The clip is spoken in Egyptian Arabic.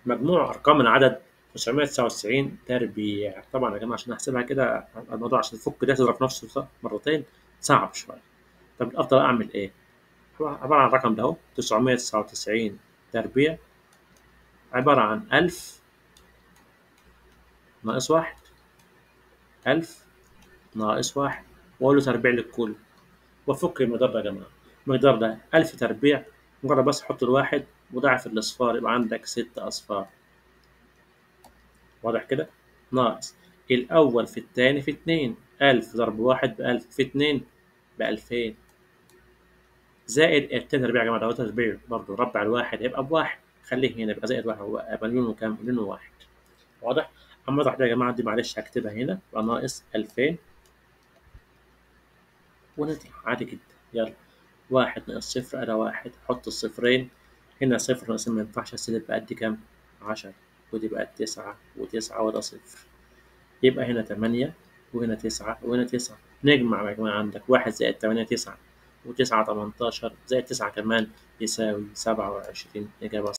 مجموع أرقام العدد 999 تربيع طبعا يا جماعة عشان أحسبها كده الموضوع عشان تفك ده تضرب نفسه مرتين صعب شوية طب الأفضل أعمل إيه؟ عبارة عن الرقم ده أهو 999 تربيع عبارة عن 1000 ناقص واحد ألف ناقص واحد وأقول له تربيع للكل وأفك المقدار ده يا جماعة المقدار ده ألف تربيع مجرد بس أحط الواحد وضعف الأصفار يبقى عندك ست أصفار واضح كده ناقص الأول في التاني في اتنين ألف ضرب واحد بألف في اتنين بألفين زائد التاني تربيع يا جماعة ده تربيع برضه ربع الواحد يبقى بواحد خليه هنا يبقى زائد واحد هو يبقى مليون وكام؟ مليون وواحد واضح؟ أما واضح ده يا جماعة دي معلش هكتبها هنا يبقى ناقص ألفين ونطلع عادي جدا يلا واحد ناقص صفر أدا واحد حط الصفرين هنا صفر ناقص ما ينفعش السالب بقى قد كام؟ عشرة ودي بقت تسعة وتسعة وده صفر يبقى هنا تمانية وهنا تسعة وهنا تسعة نجمع يا جماعة عندك واحد زائد تمانية تسعة وتسعة تمنتاشر زائد تسعة كمان يساوي سبعة وعشرين إجابة